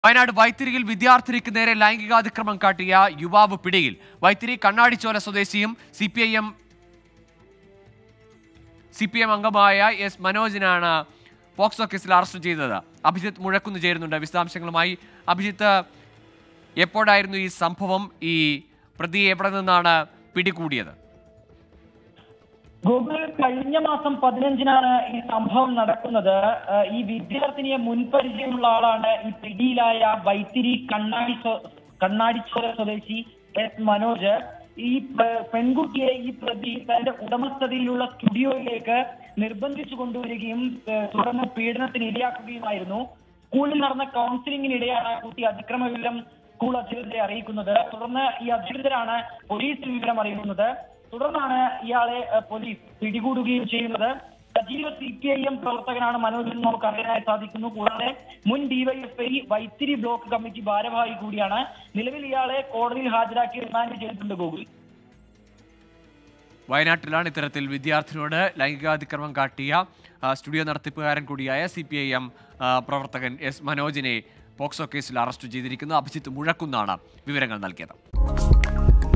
വയനാട് വൈത്തിരിയിൽ വിദ്യാർത്ഥിനിക്ക് നേരെ ലൈംഗികാതിക്രമം കാട്ടിയ യുവാവ് പിടിയിൽ വൈത്തിരി കണ്ണാടിച്ചോല സ്വദേശിയും C P I M C P M അംഗമായ എസ് മനോജിനാണ് പോക്സോ കേസിൽ അറസ്റ്റ് ചെയ്തത് അഭിജിത്ത് മുഴക്കുന്ന് ചേരുന്നുണ്ട് വിശദാംശങ്ങളുമായി അഭിജിത്ത് എപ്പോഴായിരുന്നു ഈ സംഭവം ഈ പ്രതി എവിടെ നിന്നാണ് പിടികൂടിയത് ഗൂഗിൾ കഴിഞ്ഞ മാസം പതിനഞ്ചിനാണ് ഈ സംഭവം നടക്കുന്നത് ഏഹ് ഈ വിദ്യാർത്ഥിനിയെ മുൻപരിചയമുള്ള ആളാണ് ഈ പിടിയിലായ വൈത്തിരി കണ്ണാടി സ്വ- കണ്ണാടിച്ചോര സ്വദേശി എസ് മനോജ് ഈ പെ- പെൺകുട്ടിയെ ഈ പ്രതി തന്റെ ഉടമസ്ഥതയിലുള്ള സ്റ്റുഡിയോയിലേക്ക് നിർബന്ധിച്ചു കൊണ്ടുവരികയും ഏഹ് തുടർന്ന് പീഡനത്തിന് ഇരയാക്കുകയുമായിരുന്നു സ്കൂളിൽ നടന്ന കൗൺസിലിംഗിനിടെയാണ് കുട്ടി അതിക്രമ വിവരം സ്കൂൾ അധികൃതരെ അറിയിക്കുന്നത് തുടർന്ന് ഈ അധികൃതരാണ് പോലീസിൽ വിവരം അറിയിക്കുന്നത് തുടർന്നാണ് ഇയാളെ ഏഹ്, പോലീസ് പിടികൂടുകയും ചെയ്യുന്നത് സജീവ സി പി ഐ എം പ്രവർത്തകനാണ് മനോജ് എന്ന് നമുക്ക് അറിയാനായി സാധിക്കുന്നു കൂടാതെ മുൻ ഡിവൈഎഫ്ഐ വൈത്തിരി ബ്ലോക്ക് കമ്മിറ്റി ഭാരവാഹി കൂടിയാണ് നിലവിൽ ഇയാളെ കോടതിയിൽ ഹാജരാക്കി റിമാൻഡ് ചെയ്തിട്ടുണ്ട് ഗൂഗിൾ വയനാട്ടിലാണ് ഇത്തരത്തിൽ വിദ്യാർത്ഥിനോട് ലൈംഗികാതിക്രമം കാട്ടിയ ആ, സ്റ്റുഡിയോ നടത്തിപ്പുകാരൻ കൂടിയായ സി പി ഐ എം പ്രവർത്തകൻ എസ് മനോജിനെ പോക്സോ കേസിൽ അറസ്റ്റ് ചെയ്തിരിക്കുന്നു അഭിജിത്ത് മുഴക്കുന്നാണ് വിവരങ്ങൾ നൽകിയത്